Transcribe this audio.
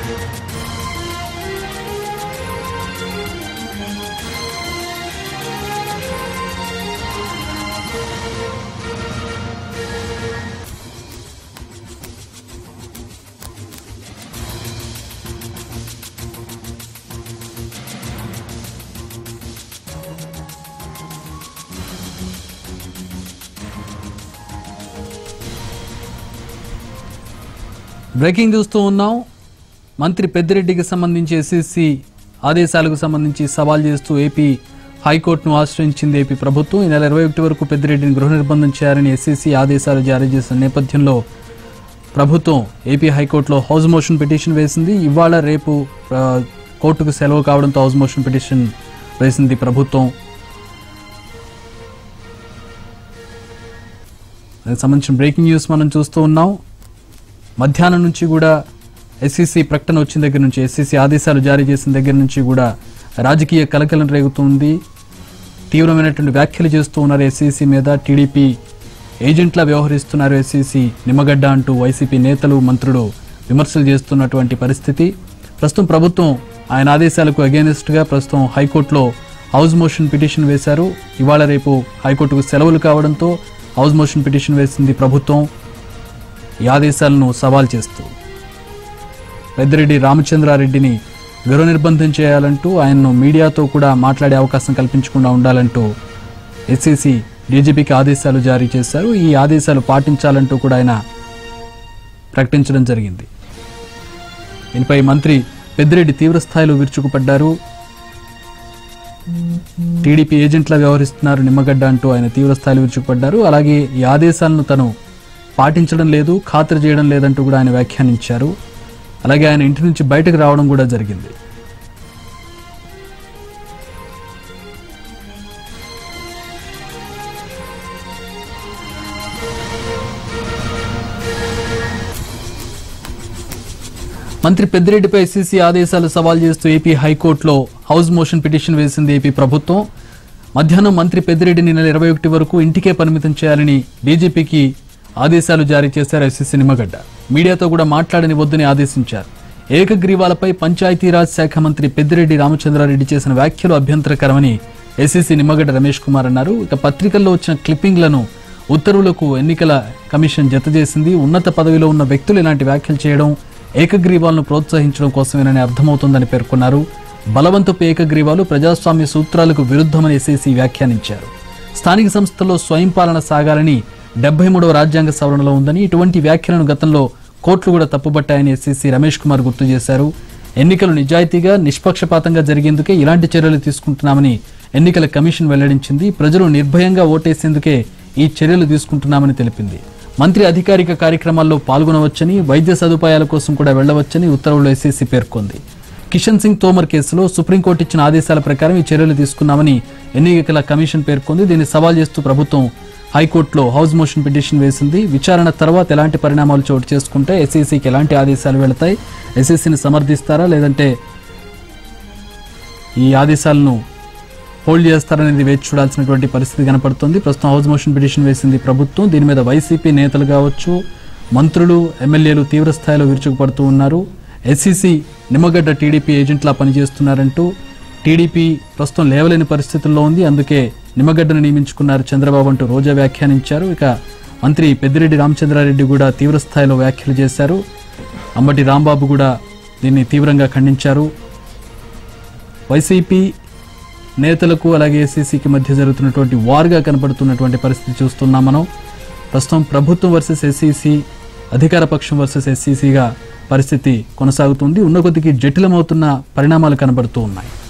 breaking చూస్తూ ఉన్నాం మంత్రి పెద్దిరెడ్డికి సంబంధించి ఎస్సీసీ ఆదేశాలకు సంబంధించి సవాల్ చేస్తూ ఏపీ హైకోర్టును ఆశ్రయించింది ఏపీ ప్రభుత్వం ఈ నెల ఇరవై ఒకటి వరకు పెద్దిరెడ్డిని గృహ నిర్బంధం చేయాలని ఎస్సీసీ ఆదేశాలు జారీ చేసిన నేపథ్యంలో ప్రభుత్వం ఏపీ హైకోర్టులో హౌస్ మోషన్ పిటిషన్ వేసింది ఇవాళ రేపు ఆ, కోర్టుకు సెలవు కావడంతో హౌస్ మోషన్ పిటిషన్ వేసింది ప్రభుత్వం దానికి సంబంధించిన బ్రేకింగ్ న్యూస్ మనం చూస్తూ ఉన్నాం మధ్యాహ్నం నుంచి కూడా ఎస్సీసీ ప్రకటన వచ్చిన దగ్గర నుంచి ఎస్సీసీ ఆదేశాలు జారీ చేసిన దగ్గర నుంచి కూడా రాజకీయ కలకలం రేగుతుంది తీవ్రమైనటువంటి వ్యాఖ్యలు చేస్తూ ఉన్నారు ఎస్సీసీ మీద టీడీపీ ఏజెంట్లా వ్యవహరిస్తున్నారు ఎస్సీసీ నిమ్మగడ్డ అంటూ వైసీపీ నేతలు మంత్రులు విమర్శలు చేస్తున్నటువంటి పరిస్థితి ప్రస్తుతం ప్రభుత్వం ఆయన ఆదేశాలకు అగేనిస్ట్గా ప్రస్తుతం హైకోర్టులో హౌస్ మోషన్ పిటిషన్ వేశారు ఇవాళ రేపు హైకోర్టుకు సెలవులు కావడంతో హౌస్ మోషన్ పిటిషన్ వేసింది ప్రభుత్వం ఈ ఆదేశాలను సవాల్ చేస్తూ పెద్దిరెడ్డి రామచంద్రారెడ్డిని గృహ నిర్బంధం చేయాలంటూ ఆయన్ను మీడియాతో కూడా మాట్లాడే అవకాశం కల్పించకుండా ఉండాలంటూ ఎస్సీసీ డీజీపీకి ఆదేశాలు జారీ చేశారు ఈ ఆదేశాలు పాటించాలంటూ కూడా ఆయన ప్రకటించడం జరిగింది దీనిపై మంత్రి పెద్దిరెడ్డి తీవ్రస్థాయిలో విరుచుకుపడ్డారు టీడీపీ ఏజెంట్లా వ్యవహరిస్తున్నారు నిమ్మగడ్డ అంటూ ఆయన తీవ్రస్థాయిలో విరుచుకుపడ్డారు అలాగే ఈ ఆదేశాలను తను పాటించడం లేదు ఖాతరు చేయడం లేదంటూ కూడా ఆయన వ్యాఖ్యానించారు అలాగే ఆయన ఇంటి నుంచి బయటకు రావడం కూడా జరిగింది మంత్రి పెద్దిరెడ్డిపై ఎస్సీసీ ఆదేశాలు సవాల్ చేస్తూ ఏపీ హైకోర్టులో హౌస్ మోషన్ పిటిషన్ వేసింది ఏపీ ప్రభుత్వం మధ్యాహ్నం మంత్రి పెద్దిరెడ్డిని నెల ఇరవై ఒకటి వరకు ఇంటికే పరిమితం చేయాలని బీజేపీకి ఆదేశాలు జారీ చేశారు ఎస్సీసీ నిమ్మగడ్డ మీడియాతో కూడా మాట్లాడని వద్దని ఆదేశించారు ఏకగ్రీవాలపై పంచాయతీరాజ్ శాఖ మంత్రి పెద్దిరెడ్డి రామచంద్రారెడ్డి చేసిన వ్యాఖ్యలు అభ్యంతరకరమని ఎస్సీసీ నిమ్మగడ్డ రమేష్ కుమార్ అన్నారు ఇక పత్రికల్లో వచ్చిన క్లిప్పింగ్లను ఉత్తర్వులకు ఎన్నికల కమిషన్ జతచేసింది ఉన్నత పదవిలో ఉన్న వ్యక్తులు ఇలాంటి వ్యాఖ్యలు చేయడం ఏకగ్రీవాలను ప్రోత్సహించడం కోసమేనని అర్థమవుతోందని పేర్కొన్నారు బలవంతపు ఏకగ్రీవాలు ప్రజాస్వామ్య సూత్రాలకు విరుద్ధమని ఎస్ఏసీ వ్యాఖ్యానించారు స్థానిక సంస్థల్లో స్వయం పాలన సాగాలని డెబ్బై మూడవ రాజ్యాంగ సవరణలో ఉందని ఇటువంటి వ్యాఖ్యలను గతంలో కోర్టులు కూడా తప్పుబట్టాయని ఎస్సీసీ రమేష్ కుమార్ గుర్తు చేశారు ఎన్నికలు నిజాయితీగా నిష్పక్షపాతంగా జరిగేందుకే ఇలాంటి చర్యలు తీసుకుంటున్నామని ఎన్నికల కమిషన్ వెల్లడించింది ప్రజలు నిర్భయంగా ఓటేసేందుకే ఈ చర్యలు తీసుకుంటున్నామని తెలిపింది మంత్రి అధికారిక కార్యక్రమాల్లో పాల్గొనవచ్చని వైద్య సదుపాయాల కోసం కూడా వెళ్లవచ్చని ఉత్తర్వుల్లో ఎస్సీసీ పేర్కొంది కిషన్ సింగ్ తోమర్ కేసులో సుప్రీంకోర్టు ఇచ్చిన ఆదేశాల ప్రకారం ఈ చర్యలు తీసుకున్నామని ఎన్నికల కమిషన్ పేర్కొంది దీన్ని సవాల్ చేస్తూ ప్రభుత్వం హైకోర్టులో హౌస్ మోషన్ పిటిషన్ వేసింది విచారణ తర్వాత ఎలాంటి పరిణామాలు చోటు చేసుకుంటే ఎస్ఈసీకి ఎలాంటి ఆదేశాలు వెళతాయి ఎస్ఈసీని సమర్థిస్తారా లేదంటే ఈ ఆదేశాలను హోల్డ్ చేస్తారనేది వేచి చూడాల్సినటువంటి పరిస్థితి కనపడుతుంది ప్రస్తుతం హౌస్ మోషన్ పిటిషన్ వేసింది ప్రభుత్వం దీని మీద వైసీపీ నేతలు కావచ్చు మంత్రులు ఎమ్మెల్యేలు తీవ్ర స్థాయిలో విరుచుకుపడుతూ ఉన్నారు ఎస్సీసీ నిమ్మగడ్డ టీడీపీ ఏజెంట్లా పనిచేస్తున్నారంటూ టీడీపీ ప్రస్తుతం లేవలేని పరిస్థితుల్లో ఉంది అందుకే నిమ్మగడ్డను నియమించుకున్నారు చంద్రబాబు అంటూ రోజా వ్యాఖ్యానించారు ఇక మంత్రి పెద్దిరెడ్డి రామచంద్రారెడ్డి కూడా తీవ్ర స్థాయిలో వ్యాఖ్యలు చేశారు అంబటి రాంబాబు కూడా దీన్ని తీవ్రంగా ఖండించారు వైసీపీ నేతలకు అలాగే ఎస్సీసీకి మధ్య జరుగుతున్నటువంటి వార్గా కనపడుతున్నటువంటి పరిస్థితి చూస్తున్నాం మనం ప్రస్తుతం ప్రభుత్వం వర్సెస్ ఎస్సీసీ అధికార పక్షం వర్సెస్ ఎస్సీసీగా పరిస్థితి కొనసాగుతుంది ఉన్న కొద్దికి జటిలమవుతున్న పరిణామాలు కనబడుతూ ఉన్నాయి